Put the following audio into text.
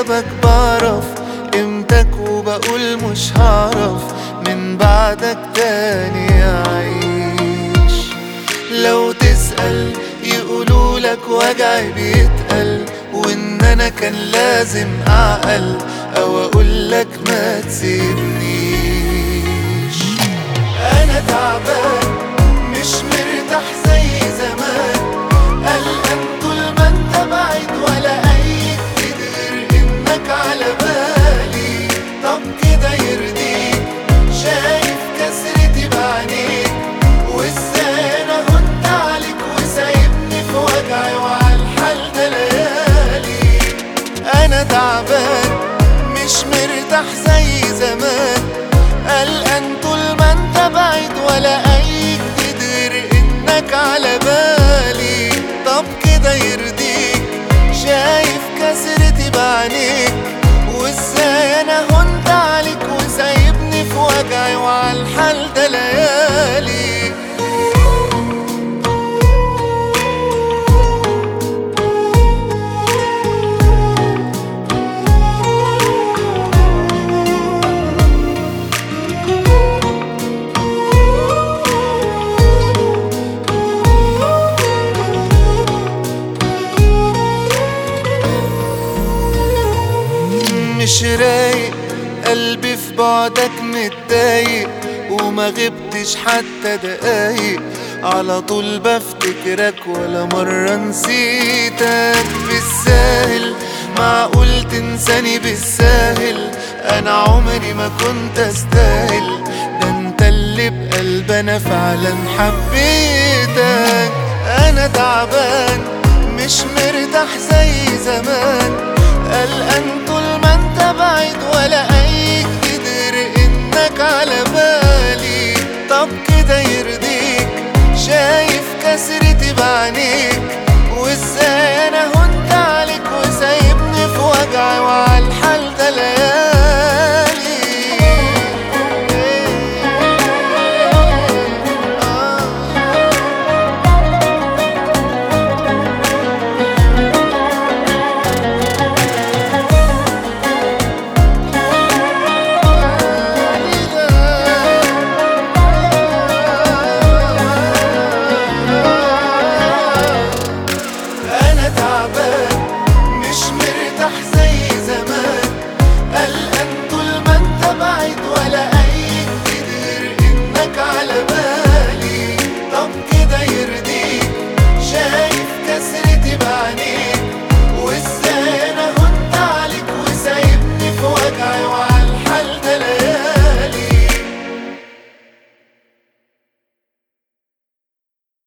بسببك بعرف قيمتك وبقول مش هعرف من بعدك تاني أعيش لو تسأل يقولولك وجعي بيتقل وإن أنا كان لازم أعقل أو أقولك ما تسيبنيش أنا تعبان مش مرتاح زي زمان قلقان طول ما انت بعيد ولا أي جديد غير إنك على بالي طب كده يرضيك شايف كسرتي بعينيك وازاي انا هنت عليك وسايبني في وجعي وعلى الحال ده ليالي انا تعبان مش مرتاح زي زمان قلقان طول ما انت بعيد ولا اي جديد غير انك على بالي طب كده يرضيك شايف كسرتي بعينيك وازاي انا هنت عليك وسايبني في وجعي وعلى الحال ده ليالي مش رايق قلبي في بعدك متضايق وما غبتش حتى دقايق على طول بفتكرك ولا مرة نسيتك بالساهل معقول تنساني بالساهل انا عمري ما كنت استاهل ده انت اللي بقلب انا فعلا حبيتك انا تعبان مش مرتاح زي زمان قلقان طول ما انت بعيد ولا اي جديد غير انك على بالي طب كده يرضيك شايف كسرتي بعينيك